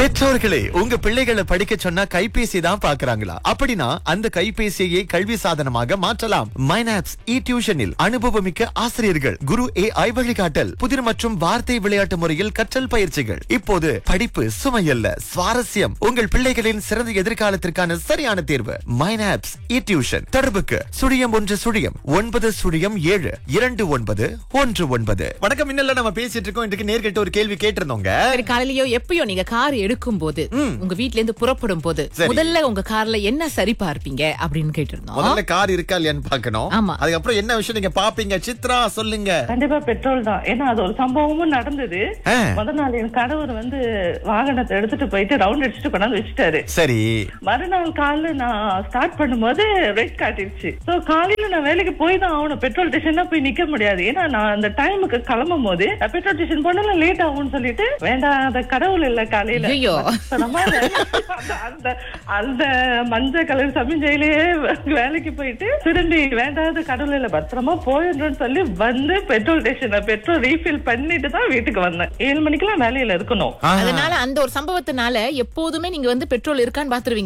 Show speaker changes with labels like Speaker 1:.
Speaker 1: பெற்றோர்களே உங்க பிள்ளைகளை படிக்க சொன்னா கைபேசி தான் பாக்குறாங்களா அப்படின்னா அந்த கைபேசியை கல்வி சாதனமாக மாற்றலாம் மைனாப்ஸ் இ டியூஷனில் அனுபவமிக்க ஆசிரியர்கள் குரு ஏ ஐ வழிகாட்டல் புதிர் மற்றும் வார்த்தை விளையாட்டு முறையில் கற்றல் பயிற்சிகள் இப்போது படிப்பு சுமையல்ல சுவாரஸ்யம் உங்கள் பிள்ளைகளின் சிறந்த எதிர்காலத்திற்கான சரியான தேர்வு மைனாப்ஸ் இ டியூஷன் தொடர்புக்கு சுழியம் ஒன்று சுழியம் ஒன்பது சுழியம் ஏழு இரண்டு ஒன்பது ஒன்று ஒன்பது வணக்கம் இன்னல்ல நம்ம பேசிட்டு இருக்கோம் இன்றைக்கு நேர்கிட்ட ஒரு கேள்வி கேட்டிருந்தோங்க
Speaker 2: சரி காலையிலயோ எப்பயோ நீங்க கார் எடுக்கும் போது உங்க வீட்ல இருந்து புறப்படும் போது
Speaker 1: சரி.
Speaker 2: முதல்ல உங்க கார்ல என்ன சரி பார்ப்பீங்க அப்படின்னு கேட்டிருந்தோம்
Speaker 1: முதல்ல கார் இருக்கா இல்லையான்னு பார்க்கணும்
Speaker 2: ஆமா.
Speaker 1: அதுக்கப்புறம் என்ன விஷயம் நீங்க பாப்பீங்க சித்ரா சொல்லுங்க
Speaker 3: கண்டிப்பா பெட்ரோல் தான் ஏன்னா அது ஒரு சம்பவமும் நடந்தது
Speaker 1: ஆ.
Speaker 3: முத நாள் என் கணவர் வந்து வாகனத்தை எடுத்துட்டு போயிட்டு ரவுண்ட் அடிச்சுட்டு கொண்டாந்து வச்சுட்டாரு
Speaker 1: சரி
Speaker 3: மறுநாள் காலைல நான் ஸ்டார்ட் பண்ணும்போது ரெட் காட்டிருச்சு சோ காலையில நான் வேலைக்கு போய் தான் ஆகணும் பெட்ரோல் ஸ்டேஷன் போய் நிக்க முடியாது ஏன்னா நான் அந்த டைமுக்கு கிளம்பும் போது பெட்ரோல் ஸ்டேஷன் போனாலும் லேட் ஆகும்னு சொல்லிட்டு வேண்டாம் அந்த கடவுள் இல்ல காலையில
Speaker 2: ஐயோ.
Speaker 3: நம்ம அந்த- அந்த அந்த மஞ்சள் கலர் சமிஞ்சையிலேயே வேலைக்கு போயிட்டு திரும்பி வேண்டாத கடவுள் இல்ல பத்திரமா போயிடுறோம்னு சொல்லி வந்து பெட்ரோல் ஸ்டேஷன்ல பெட்ரோல் ரீஃபில் பண்ணிட்டு தான் வீட்டுக்கு வந்தேன் ஏழு மணிக்கெல்லாம் வேலையில இருக்கணும்
Speaker 1: ஆ.
Speaker 2: அதனால அந்த ஒரு சம்பவத்தினால எப்போதுமே நீங்க வந்து பெட்ரோல் இருக்கான்னு பாத்துருவீங்க